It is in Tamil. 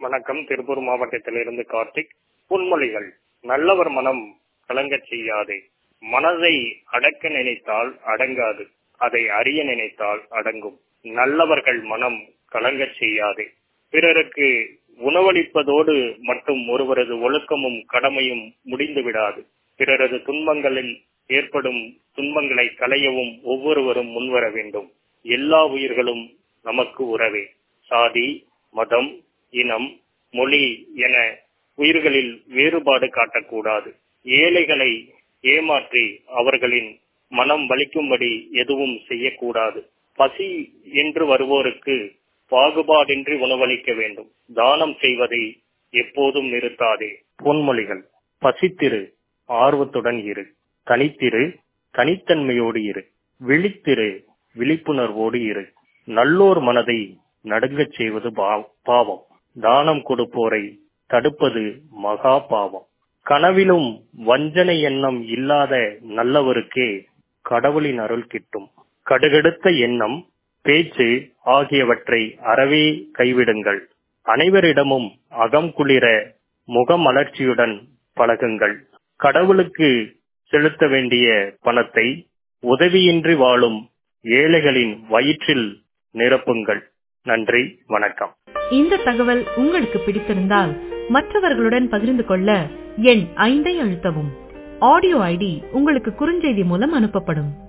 வணக்கம் திருப்பூர் மாவட்டத்திலிருந்து கார்த்திக் பொன்மொழிகள் நல்லவர் மனம் கலங்கச் செய்யாதே மனதை அடக்க நினைத்தால் அடங்காது அதை அறிய நினைத்தால் அடங்கும் நல்லவர்கள் மனம் கலங்கச் செய்யாதே பிறருக்கு உணவளிப்பதோடு மட்டும் ஒருவரது ஒழுக்கமும் கடமையும் முடிந்து விடாது பிறரது துன்பங்களில் ஏற்படும் துன்பங்களை களையவும் ஒவ்வொருவரும் முன்வர வேண்டும் எல்லா உயிர்களும் நமக்கு உறவே சாதி மதம் இனம் மொழி என உயிர்களில் வேறுபாடு காட்டக்கூடாது ஏழைகளை ஏமாற்றி அவர்களின் மனம் வலிக்கும்படி எதுவும் செய்யக்கூடாது பசி என்று வருவோருக்கு பாகுபாடின்றி உணவளிக்க வேண்டும் தானம் செய்வதை எப்போதும் நிறுத்தாதே பொன்மொழிகள் பசித்திரு ஆர்வத்துடன் இரு தனித்திரு தனித்தன்மையோடு இரு விழித்திரு விழிப்புணர்வோடு இரு நல்லோர் மனதை நடுங்கச் செய்வது பாவம் தானம் கொடுப்போரை தடுப்பது மகா பாவம் கனவிலும் வஞ்சனை எண்ணம் இல்லாத நல்லவருக்கே கடவுளின் அருள் கிட்டும் கடுகடுத்த எண்ணம் பேச்சு ஆகியவற்றை அறவே கைவிடுங்கள் அனைவரிடமும் அகம் குளிர முகமலர்ச்சியுடன் பழகுங்கள் கடவுளுக்கு செலுத்த வேண்டிய பணத்தை உதவியின்றி வாழும் ஏழைகளின் வயிற்றில் நிரப்புங்கள் நன்றி வணக்கம் இந்த தகவல் உங்களுக்கு பிடித்திருந்தால் மற்றவர்களுடன் பகிர்ந்து கொள்ள எண் ஐந்தை அழுத்தவும் ஆடியோ ஐடி உங்களுக்கு குறுஞ்செய்தி மூலம் அனுப்பப்படும்